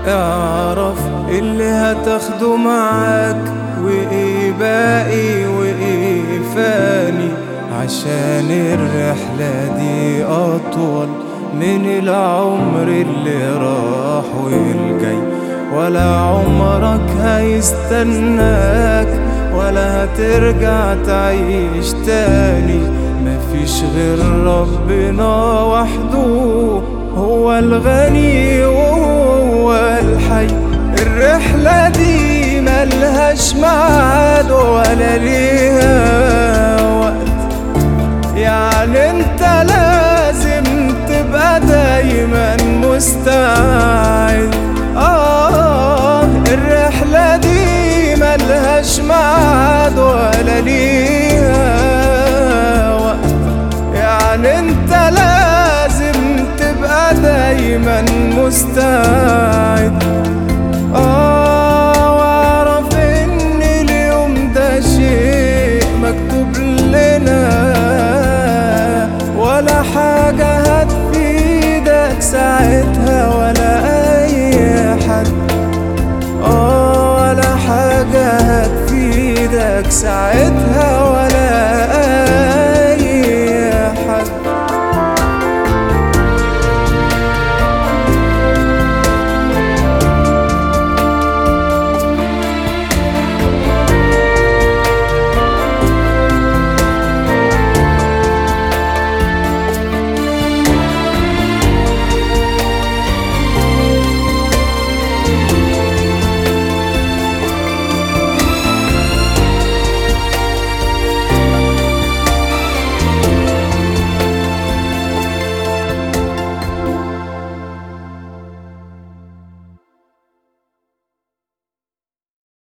اعرف اللي هتاخده معاك وايه باقي وايه فاني عشان الرحلة دي أطول من العمر اللي راح والجاي ولا عمرك هيستناك ولا هترجع تعيش تاني مفيش غير ربنا وحده هو الغني وهو الحي الرحلة دي ملهاش ميعاد ولا ليها وقت يعني انت لازم تبقى دايما مستعد اه الرحلة دي ملهاش ميعاد ولا ليها وقت يعني انت لازم تبقى دايما مستعد اه واعرف ان اليوم ده شيء مكتوب لنا ولا حاجة هتفيدك ساعتها ولا اي حد اه ولا حاجة هتفيدك ساعتها